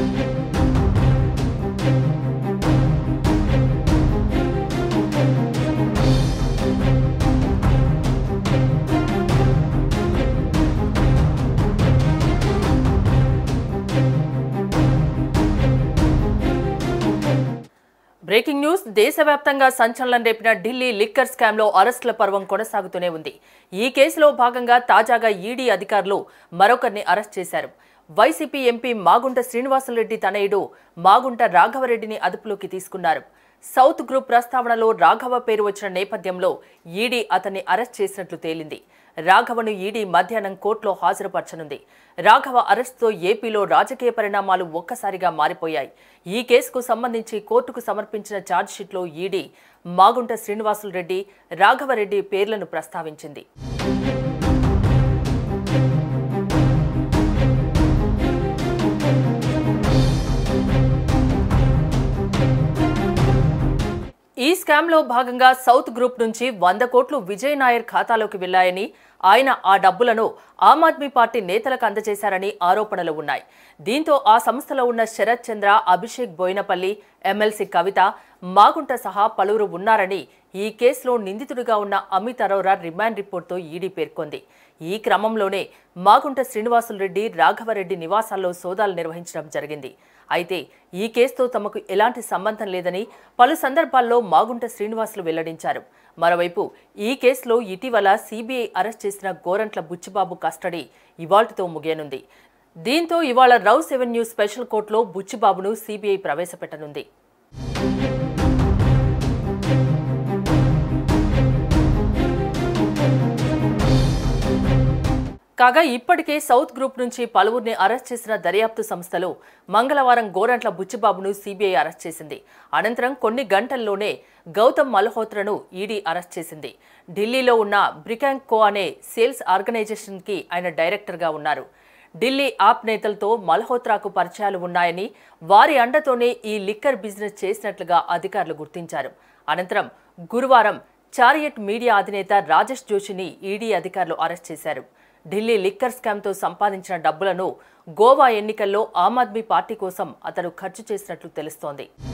breaking news దేశవ్యాప్తంగా సంచలనం రేపిన Delhi liquor స్కామ్లో అరెస్టుల పర్వం కొనసాగుతూనే ఉంది ఈ కేసులో భాగంగా తాజాగా ఈడీ అధికారులు మరొకరిని అరెస్ట్ చేశారు వైసీపీ ఎంపీ మాగుంట శ్రీనివాసరెడ్డి తనయుడు మాగుంట రాఘవరెడ్డిని అదుపులోకి తీసుకున్నారు సౌత్ గ్రూప్ ప్రస్తావనలో రాఘవ పేరు వచ్చిన నేపథ్యంలో ఈడీ అతన్ని అరెస్ట్ చేసినట్లు తేలింది రాఘవను ఈడీ మధ్యాహ్నం కోర్టులో హాజరుపరచనుంది రాఘవ అరెస్టుతో ఏపీలో రాజకీయ పరిణామాలు ఒక్కసారిగా మారిపోయాయి ఈ కేసుకు సంబంధించి కోర్టుకు సమర్పించిన ఛార్జ్షీట్లో ఈడీ మాగుంట శ్రీనివాసులు రెడ్డి రాఘవరెడ్డి పేర్లను ప్రస్తావించింది ఈ స్కామ్లో భాగంగా సౌత్ గ్రూప్ నుంచి వంద కోట్లు విజయ్ నాయర్ ఖాతాలోకి వెళ్లాయని ఆయన ఆ డబ్బులను ఆమ్ ఆద్మీ పార్టీ నేతలకు అందజేశారని ఆరోపణలు ఉన్నాయి దీంతో ఆ సంస్థలో ఉన్న శరత్ చంద్ర అభిషేక్ బోయినపల్లి ఎమ్మెల్సీ కవిత మాగుంట సహా పలువురు ఉన్నారని ఈ కేసులో నిందితుడిగా ఉన్న అమిత్ అరోరా రిమాండ్ రిపోర్ట్తో ఈడీ పేర్కొంది ఈ క్రమంలోనే మాగుంట శ్రీనివాసులు రెడ్డి రాఘవరెడ్డి నివాసాల్లో సోదాలు నిర్వహించడం జరిగింది అయితే ఈ కేసుతో తమకు ఎలాంటి సంబంధం లేదని పలు సందర్భాల్లో మాగుంట శ్రీనివాసులు వెల్లడించారు మరోవైపు ఈ కేసులో ఇటీవల సీబీఐ అరెస్ట్ చేసిన గోరంట్ల బుచ్చిబాబు కస్టడీ ఇవాల్టితో ముగియనుంది దీంతో ఇవాళ రౌస్ ఎవెన్యూ స్పెషల్ కోర్టులో బుచ్చిబాబును సీబీఐ ప్రవేశపెట్టనుంది కాగా ఇప్పటికే సౌత్ గ్రూప్ నుంచి పలువురిని అరెస్ట్ చేసిన దర్యాప్తు సంస్థలు మంగళవారం గోరంట్ల బుచ్చిబాబును సీబీఐ అరెస్ట్ చేసింది అనంతరం కొన్ని గంటల్లోనే గౌతమ్ మల్హోత్రను ఈడీ అరెస్ట్ చేసింది ఢిల్లీలో ఉన్న బ్రికాంగ్ కో అనే సేల్స్ ఆర్గనైజేషన్కి ఆయన డైరెక్టర్గా ఉన్నారు ఢిల్లీ ఆప్ నేతలతో మల్హోత్రాకు పరిచయాలు ఉన్నాయని వారి అండతోనే ఈ లిక్కర్ బిజినెస్ చేసినట్లుగా అధికారులు గుర్తించారు అనంతరం గురువారం చారియట్ మీడియా అధినేత రాజేష్ జోషిని ఈడీ అధికారులు అరెస్ట్ చేశారు ఢిల్లీ లిక్కర్ స్కామ్తో సంపాదించిన డబ్బులను గోవా ఎన్నికల్లో ఆమ్ ఆద్మీ పార్టీ కోసం అతను ఖర్చు చేసినట్లు తెలుస్తోంది